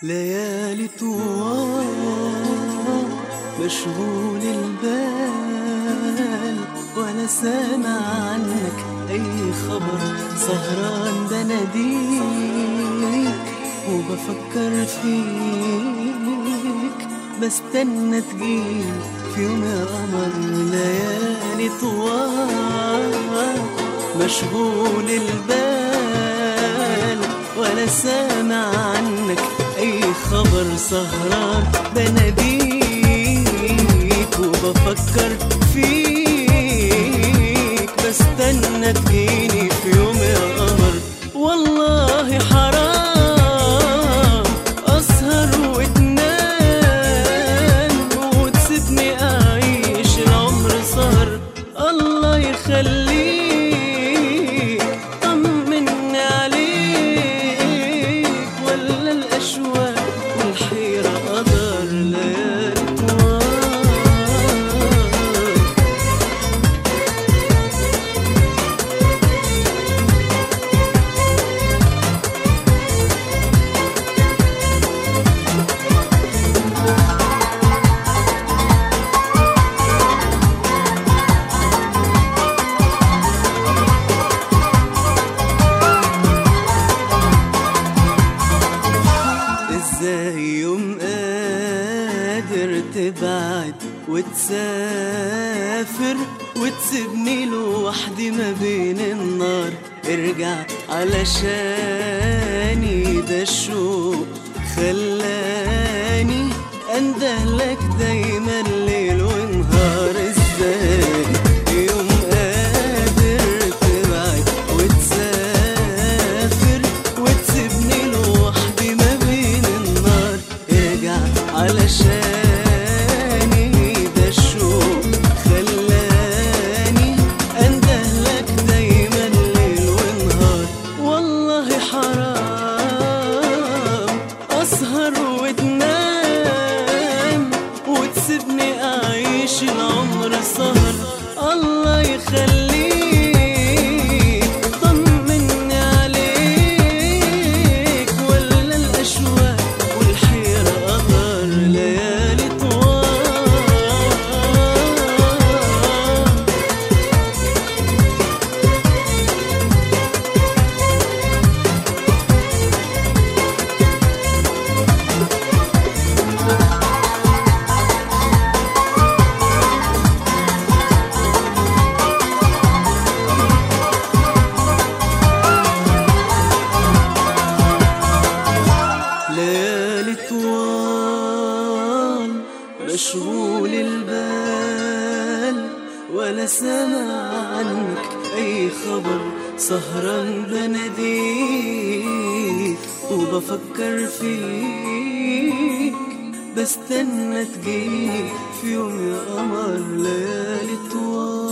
ليالي طوال مشغول البال ولا سامع عنك أي خبر سهران بناديك وبفكر فيك بستنى تجيلي في يوم يا قمر ليالي طوال مشغول البال ولا سامع عنك اي خبر سهران بناديك وبفكر فيك بستنى تجيني في يوم يا قمر والله حرام اسهر وتنام وتسيبني اعيش العمر سهر الله يخليك طمني عليك ولا الاشواق والحيره قدر ليالي طوال ازاي يوم قادر تبعد وتسافر وتسيبني لوحدي ما بين النار ارجع علشاني ده الشوق خلاني اندهلك دايما ليل ونهار ازاي يوم قادر تبعد وتسافر وتسيبني لوحدي ما بين النار ارجع علشاني ده الشوق خلاني اندهلك دايما ليل ونهار والله حرام اسهر وتنام وتسيبني اعيش العمر سهر الله يخليك طمني عليك ولا الاشواق والحيره قدر ليالي طوال ليالي طوال مشغول البال ولا سمع عنك اي خبر سهران بناديك وبفكر فيك بستنى تجيك في يوم يا قمر ليالي طوال